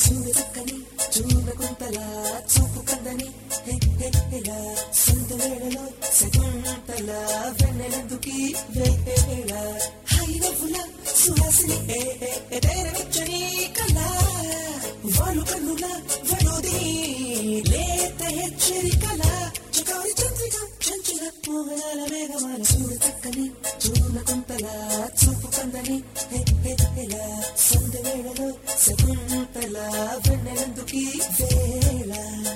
చూడు చక్కని చూడకుంతల చూపు కందని హే హే హేలా సందు వేళలో సగుంతల వెన్నెలందుకి వేళ హై నవ్వుల సుహాసిని ఏ ఏ ఏ తేరవచ్చని కళ వాళ్ళు కన్నుల వడోది లేత హెచ్చరికల చకారి చంద్రిక చంచల మోహనాల మేఘమాల చూడు చక్కని చూడకుంతల చూపు కందని హే హే హేలా సందు వేళలో సగుంతల వెన్నెలందుకి వేళ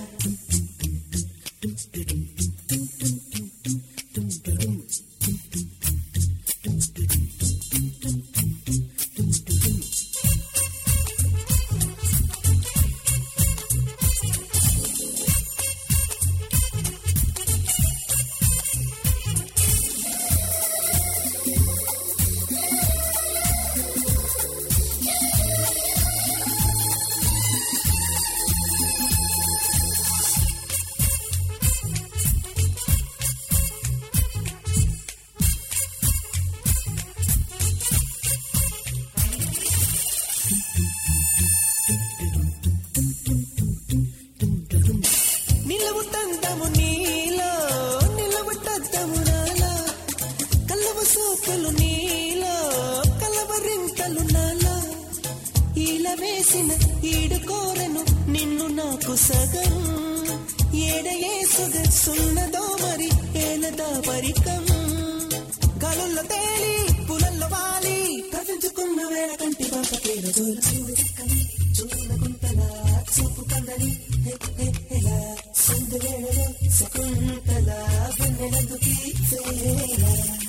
నిలవు తందము నీలో నిలవు తద్దము నాలో కలవ సోకులు నీలో కలవరింతలు నాలో ఈల వేసిన ఈడు కోరను నిన్ను నాకు సగం ఏడ ఏసుగ సున్నదో మరి ఏలదా పరికం గాలుల్లో తేలి పులల్లో వాలి కవించుకున్న వేళ కంటి పంప పేర చూడ చూడు చక్కని చూడకుంతల చూపు కందని హే హే హేలా సందు వేళలో సకుంతల వెన్నెలందుకి వేళ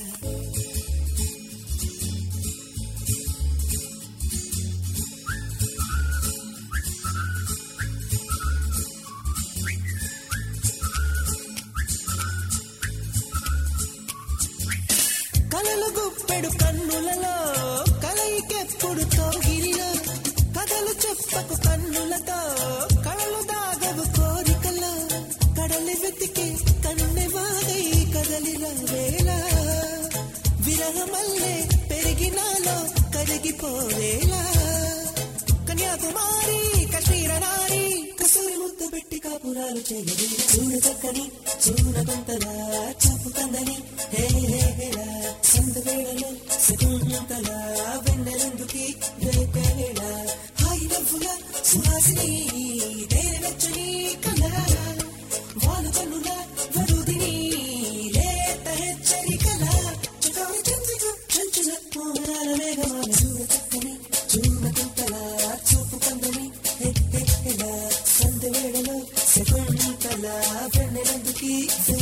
కలలు గుప్పెడు కన్నులలో కలయికెప్పుడు తోగిరిలో కథలు చెప్పకు కన్నులతో కళలు దాగవు కోరికలో కడలి వెతికి కన్నె వాగై కదలిరా వేళ విరహమల్లే పెరిగినాలో కరిగిపోవేలా కన్యాకుమారి కశ్మీర నారి కసూరి ముద్దు పెట్టి కాపురాలు చేయది చూడ చక్కని చూడకుంతల చూపు కందని హే హే హేలా సందు వేళలో సగుంతల వెన్నెలందుకి వేళ హాయి నవ్వుల సుహాసిని తేరవచ్చని కళ వాలు కన్నుల వరుదిని లేత హెచ్చరికల చకారి చంద్రిక చంచుల మోహనాల మేఘమాల చూడ చక్కని చూడకుంతల చూపు కందని హే హే హేలా సందు వేళలో సగుంతల వెన్నెలందుకి